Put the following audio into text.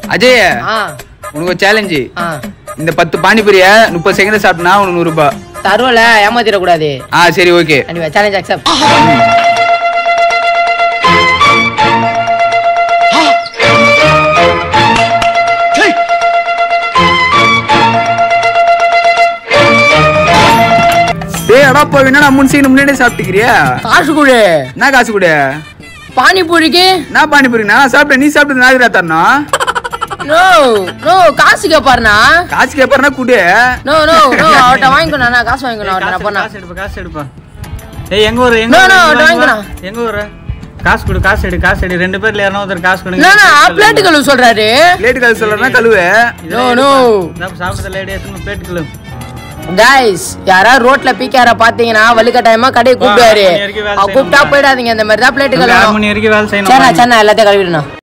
அஜய் ஆ உனக்கு ஒரு சேலஞ்சு ஆ இந்த பத்து பானிபூரிய முப்பது செகண்ட் சாப்பிட்டனா உனக்கு நூறு ரூபாய் தருவல ஏமாத்திடக்கூடாது ஆ சரி ஓகே கண்டிப்பா சேலஞ்ச் அக்செப்ட் டேய் அடா போய் என்னடா மூணு செகண்ட் முன்னாடியே சாப்பிட்டுக்கிறியா காசு கொடு என்ன காசு கொடு பானிபூரிக்கு என்ன பானிபூரி நான் சாப்பிட்டேன் நீ சாப்பிட்டு நாதிரா தரணும் நோ நோ காசு கேப்பாருண்ணா காசு கேப்பாருனா குடு நோ நோ நோ அவர்கிட்ட வாங்கிக்கணும் நான் காசு வாங்கிக்கணும் அவர்கிட்ட நான் போனா காசு எடுப்பா காசு எடுப்பா ஏய் எங்க ஊரு எங்க No, ஊரு, no, எங்க ஊரு, வாங்கிக்கலாம். எங்க ஊரு காசு கொடு காசு எடு காசு எடு ரெண்டு பேர்ல யாரோ ஒருத்தர் காசு கொடுங்க நோ நோ பிளேட்டு கழுவு சொல்றாரு லேட்டு காசு சொல்றேன்னா கழுவு நோ நோ சாப்பிட்டது லேடி எடுத்து பேட்டுக்கலு கைஸ் யாராவது ரோட்ல பீக்கார பாத்தீங்கன்னா வலுக்கட்டாயமா கடையை கூப்பிடுவாரு ஆறு மணி வரைக்கும் வேலை கூப்பிட்டா செய்யணுமா? போயிடாதீங்க இந்த மாதிரி தான் பிளேட்டு ஆறு கழுவணும் மணி வரைக்கும் வேலை சரிண்ணா செய்யணும் சரிண்ணா எல்லாத்தையும் கழுவிடணும்